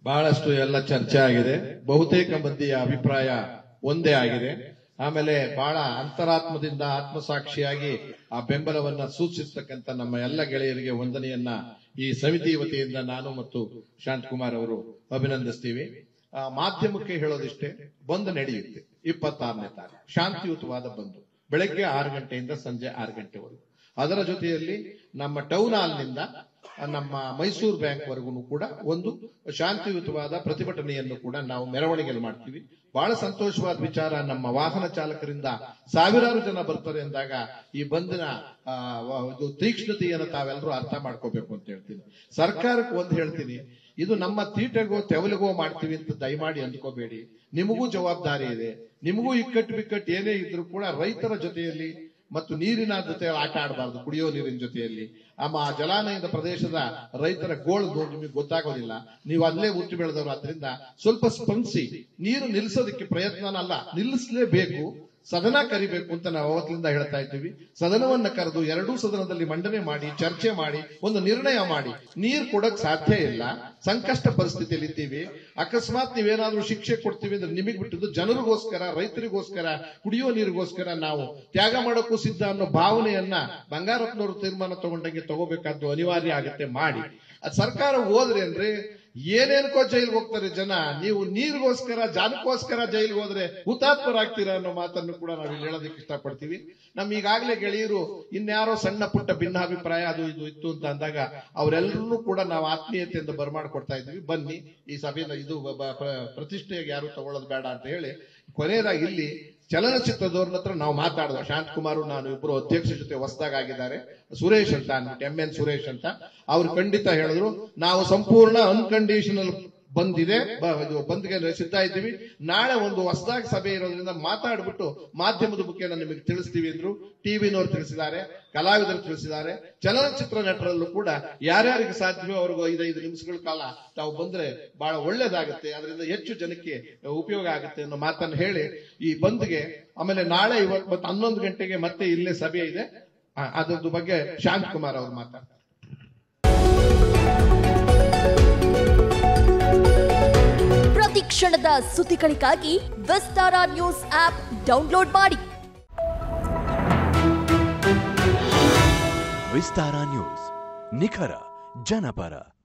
ಬಹಳಷ್ಟು ಎಲ್ಲ ಚರ್ಚೆ ಆಗಿದೆ ಬಹುತೇಕ ಮಂದಿಯ ಅಭಿಪ್ರಾಯ ಒಂದೇ ಆಗಿದೆ ಆಮೇಲೆ ಬಹಳ ಅಂತರಾತ್ಮದಿಂದ ಆತ್ಮಸಾಕ್ಷಿಯಾಗಿ ಆ ಬೆಂಬಲವನ್ನ ಸೂಚಿಸತಕ್ಕಂತ ನಮ್ಮ ಎಲ್ಲ ಗೆಳೆಯರಿಗೆ ವಂದನೆಯನ್ನ ಈ ಸಮಿತಿ ವತಿಯಿಂದ ನಾನು ಮತ್ತು ಶಾಂತಕುಮಾರ್ ಅವರು ಅಭಿನಂದಿಸ್ತೀವಿ ಆ, ಮಾಧ್ಯಮಕ್ಕೆ ಹೇಳೋದಿಷ್ಟೇ ಬಂದ್ ನಡೆಯುತ್ತೆ ಇಪ್ಪತ್ತಾರನೇ ತಾರೀಕು ಶಾಂತಿಯುತವಾದ ಬಂದು ಬೆಳಗ್ಗೆ ಆರು ಗಂಟೆಯಿಂದ ಸಂಜೆ ಆರು ಗಂಟೆವರೆಗೂ ಅದರ ಜೊತೆಯಲ್ಲಿ ನಮ್ಮ ಟೌನ್ ಹಾಲ್ನಿಂದ ನಮ್ಮ ಮೈಸೂರು ಬ್ಯಾಂಕ್ ವರೆಗೂ ಕೂಡ ಒಂದು ಶಾಂತಿಯುತವಾದ ಪ್ರತಿಭಟನೆಯನ್ನು ಕೂಡ ನಾವು ಮೆರವಣಿಗೆಯಲ್ಲಿ ಮಾಡ್ತೀವಿ ಬಹಳ ಸಂತೋಷವಾದ ವಿಚಾರ ನಮ್ಮ ವಾಹನ ಚಾಲಕರಿಂದ ಸಾವಿರಾರು ಜನ ಬರ್ತಾರೆ ಅಂದಾಗ ಈ ಬಂದಿನ ಆ, ವ- ಇದು ತೀಕ್ಷ್ಣತೆಯನ್ನು ತಾವೆಲ್ಲರೂ ಅರ್ಥ ಮಾಡ್ಕೋಬೇಕು ಅಂತ ಹೇಳ್ತೀನಿ ಸರ್ಕಾರಕ್ಕೆ ಒಂದು ಹೇಳ್ತೀನಿ ಇದು ನಮ್ಮ ತೀಟೆಗೋ ತೆವಲಿಗೋ ಮಾಡ್ತೀವಿ ಅಂತ ದಯಮಾಡಿ ಅಂದ್ಕೋಬೇಡಿ ನಿಮಗೂ ಜವಾಬ್ದಾರಿ ಇದೆ ನಿಮಗೂ ಇಕ್ಕಟ್ಟು ಬಿಕ್ಕಟ್ಟು ಏನೇ ಇದ್ರೂ ಕೂಡ ರೈತರ ಜೊತೆಯಲ್ಲಿ ಮತ್ತು ನೀರಿನ ಜೊತೆ ಆಟ ಆಡಬಾರ್ದು ಕುಡಿಯೋ ನೀರಿನ ಜೊತೆಯಲ್ಲಿ ಆಮ ಆ ಜಲಾನಯದ ಪ್ರದೇಶದ ರೈತರ ಗೋಳು ನಿಮಗೆ ಗೊತ್ತಾಗೋದಿಲ್ಲ ನೀವು ಅಲ್ಲೇ ಹುಟ್ಟಿ ಬೆಳೆದವರು ಆದ್ರಿಂದ ಸ್ವಲ್ಪ ಸ್ಪಂದಿಸಿ ನೀರು ನಿಲ್ಲಿಸೋದಕ್ಕೆ ಪ್ರಯತ್ನನಲ್ಲ ನಿಲ್ಲಿಸಲೇಬೇಕು ಸದನ ಕರಿಬೇಕು ಅಂತ ನಾವು ಅವತ್ತಿಂದ ಹೇಳ್ತಾ ಇದ್ದೀವಿ ಸದನವನ್ನ ಕರೆದು ಎರಡೂ ಸದನದಲ್ಲಿ ಮಂಡನೆ ಮಾಡಿ ಚರ್ಚೆ ಮಾಡಿ ಒಂದು ನಿರ್ಣಯ ಮಾಡಿ ನೀರು ಕೊಡಕ್ ಸಾಧ್ಯ ಇಲ್ಲ ಸಂಕಷ್ಟ ಪರಿಸ್ಥಿತಿಯಲ್ಲಿ ಇದ್ದೀವಿ ಅಕಸ್ಮಾತ್ ನೀವೇನಾದ್ರೂ ಶಿಕ್ಷೆ ಕೊಡ್ತೀವಿ ಅಂದ್ರೆ ನಿಮಗೆ ಬಿಟ್ಟಿದ್ದು ಜನರಿಗೋಸ್ಕರ ರೈತರಿಗೋಸ್ಕರ ಕುಡಿಯೋ ನೀರಿಗೋಸ್ಕರ ನಾವು ತ್ಯಾಗ ಮಾಡೋಕ್ಕೂ ಸಿದ್ಧ ಅನ್ನೋ ಭಾವನೆಯನ್ನ ಬಂಗಾರಪ್ಪನವರು ತೀರ್ಮಾನ ತಗೊಂಡಂಗೆ ತಗೋಬೇಕಾದ್ದು ಅನಿವಾರ್ಯ ಆಗುತ್ತೆ ಮಾಡಿ ಅದ್ ಸರ್ಕಾರ ಹೋದ್ರೆ ಅಂದ್ರೆ ಏನೇನಕ್ಕೋ ಜೈಲ್ಗೆ ಹೋಗ್ತಾರೆ ಜನ ನೀವು ನೀರಿಗೋಸ್ಕರ ಜಾನಕ್ಕೋಸ್ಕರ ಜೈಲ್ಗೆ ಹೋದ್ರೆ ಹುತಾತ್ಮರಾಗ್ತೀರಾ ಅನ್ನೋ ಮಾತನ್ನು ಕೂಡ ನಾವು ಇಲ್ಲಿ ಹೇಳೋದಕ್ಕೆ ಇಷ್ಟಪಡ್ತೀವಿ ನಮ್ ಈಗಾಗಲೇ ಗೆಳೆಯರು ಇನ್ಯಾರೋ ಸಣ್ಣ ಪುಟ್ಟ ಭಿನ್ನಾಭಿಪ್ರಾಯ ಅದು ಇದು ಇತ್ತು ಅಂತ ಅಂದಾಗ ಅವರೆಲ್ಲರೂ ಕೂಡ ನಾವು ಆತ್ಮೀಯತೆಯಿಂದ ಬರ್ಮಾಡ್ಕೊಡ್ತಾ ಇದ್ವಿ ಬನ್ನಿ ಈ ಸಭೆನ ಇದು ಬ- ಬ- ಪ್ರ- ಪ್ರತಿಷ್ಠೆಯಾಗಿ ಯಾರು ತಗೊಳ್ಳೋದು ಬೇಡ ಅಂತ ಹೇಳಿ ಕೊನೆಯದಾಗಿ ಇಲ್ಲಿ ಚಲನಚಿತ್ರದವ್ರನ್ನ ಹತ್ರ ನಾವು ಮಾತಾಡಿದ ಶಾಂತಕುಮಾರ್ ನಾನು ಇಬ್ಬರು ಅಧ್ಯಕ್ಷ ಜೊತೆ ಹೊಸದಾಗ ಆಗಿದ್ದಾರೆ ಸುರೇಶ್ ಅಂತ ಅಂದ್ಬಿಟ್ಟು ಎಂ ಎನ್ ಸುರೇಶ್ ಅಂತ ಅವ್ರು ಖಂಡಿತ ಹೇಳಿದ್ರು ನಾವು ಸಂಪೂರ್ಣ ಅನ್ಕಂಡೀಷನಲ್ ಬಂದಿದೆ ಬ- ಇದು ಬಂದ್ಗೆ ಸಿದ್ಧ ಇದ್ದೀವಿ ನಾಳೆ ಒಂದು ಹೊಸದಾಗಿ ಸಭೆ ಇರೋದ್ರಿಂದ ಮಾತಾಡ್ಬಿಟ್ಟು ಮಾಧ್ಯಮದ ಮುಖೇನ ನಿಮಗೆ ತಿಳಿಸ್ತೀವಿ ಅಂದ್ರು ಟಿವಿನವ್ರು ತಿಳಿಸಿದ್ದಾರೆ ಕಲಾವಿದರು ತಿಳಿಸಿದ್ದಾರೆ ಚಲನಚಿತ್ರ ನಟರಲ್ಲೂ ಕೂಡ ಯಾರ್ಯಾರಿಗೆ ಸಾಧ್ಯವೋ ಅವ್ರಿಗೂ ಐದೈದು ನಿಮಿಷಗಳ ಕಾಲ ತಾವು ಬಂದ್ರೆ ಬಹಳ ಒಳ್ಳೇದಾಗುತ್ತೆ ಅದರಿಂದ ಹೆಚ್ಚು ಜನಕ್ಕೆ ಉಪಯೋಗ ಆಗುತ್ತೆ ಅನ್ನೋ ಮಾತನ್ನು ಹೇಳಿ ಈ ಬಂದ್ಗೆ ಆಮೇಲೆ ನಾಳೆ ಇವತ್ತು ಮತ್ತೆ ಹನ್ನೊಂದು ಗಂಟೆಗೆ ಮತ್ತೆ ಇಲ್ಲೇ ಸಭೆ ಇದೆ ಆ, ಅದ್ರದ್ದು ಬಗ್ಗೆ ಶಾಂತಕುಮಾರ್ ಅವರು ಮಾತಾಡ್ತಾರೆ ಪ್ರತಿ ಕ್ಷಣದ ಸುದ್ದಿಗಳಿಗಾಗಿ ವಿಸ್ತಾರ ನ್ಯೂಸ್ ಆಪ್ ಡೌನ್ಲೋಡ್ ಮಾಡಿ ವಿಸ್ತಾರ ನ್ಯೂಸ್ ನಿಖರ ಜನಪರ